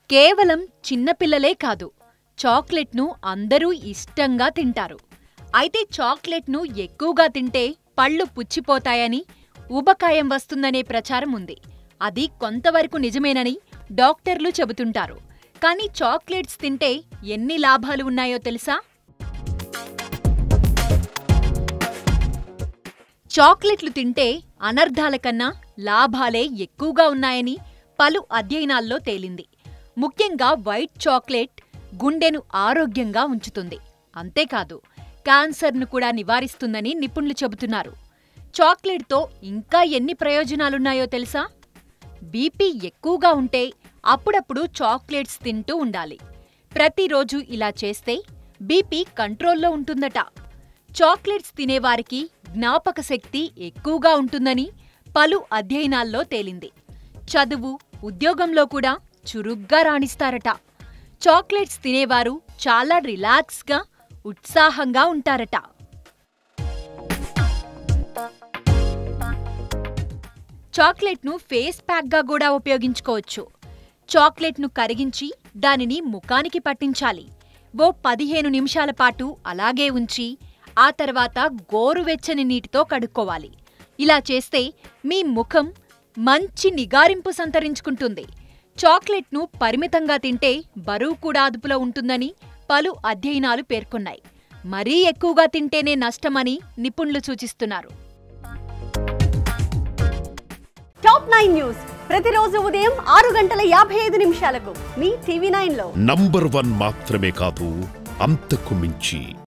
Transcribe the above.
కేవలం చిన్నపిల్లలే కాదు చాక్లెట్ను అందరూ ఇష్టంగా తింటారు అయితే చాక్లెట్ను ఎక్కువగా తింటే పళ్ళు పుచ్చిపోతాయని ఊబకాయం వస్తుందనే ప్రచారం ఉంది అది కొంతవరకు నిజమేనని డాక్టర్లు చెబుతుంటారు కానీ చాక్లెట్స్ తింటే ఎన్ని లాభాలు ఉన్నాయో తెలుసా చాక్లెట్లు తింటే అనర్ధాల కన్నా లాభాలే ఎక్కువగా ఉన్నాయని పలు అధ్యయనాల్లో తేలింది ముఖ్యంగా వైట్ చాక్లెట్ గుండెను ఆరోగ్యంగా ఉంచుతుంది అంతేకాదు క్యాన్సర్ను కూడా నివారిస్తుందని నిపుణులు చెబుతున్నారు చాక్లెట్తో ఇంకా ఎన్ని ప్రయోజనాలున్నాయో తెలుసా బీపీ ఎక్కువగా ఉంటే అప్పుడప్పుడు చాక్లెట్స్ తింటూ ఉండాలి ప్రతిరోజు ఇలా చేస్తే బీపీ కంట్రోల్లో ఉంటుందట చాక్లెట్స్ తినేవారికి జ్ఞాపక శక్తి ఎక్కువగా ఉంటుందని పలు అధ్యయనాల్లో తేలింది చదువు ఉద్యోగంలో కూడా చురుగ్గా రాణిస్తారట చాక్లెట్స్ తినేవారు చాలా రిలాక్స్గా ఉత్సాహంగా ఉంటారట చాక్లెట్ను ఫేస్ ప్యాక్గా కూడా ఉపయోగించుకోవచ్చు చాక్లెట్ను కరిగించి దానిని ముఖానికి పట్టించాలి ఓ పదిహేను నిమిషాల పాటు అలాగే ఉంచి ఆ తర్వాత గోరువెచ్చని నీటితో కడుక్కోవాలి ఇలా చేస్తే మీ ముఖం మంచి నిగారింపు సంతరించుకుంటుంది చాక్లెట్ను పరిమితంగా తింటే బరువు కూడా అదుపులో ఉంటుందని పలు అధ్యయనాలు పేర్కొన్నాయి మరీ ఎక్కువగా తింటేనే నష్టమని నిపుణులు సూచిస్తున్నారు టాప్ నైన్ న్యూస్ ప్రతిరోజు ఉదయం ఆరు గంటల యాభై ఐదు నిమిషాలకు మీ టీవీ నైన్ లో నంబర్ వన్ మాత్రమే కాదు అంతకు మించి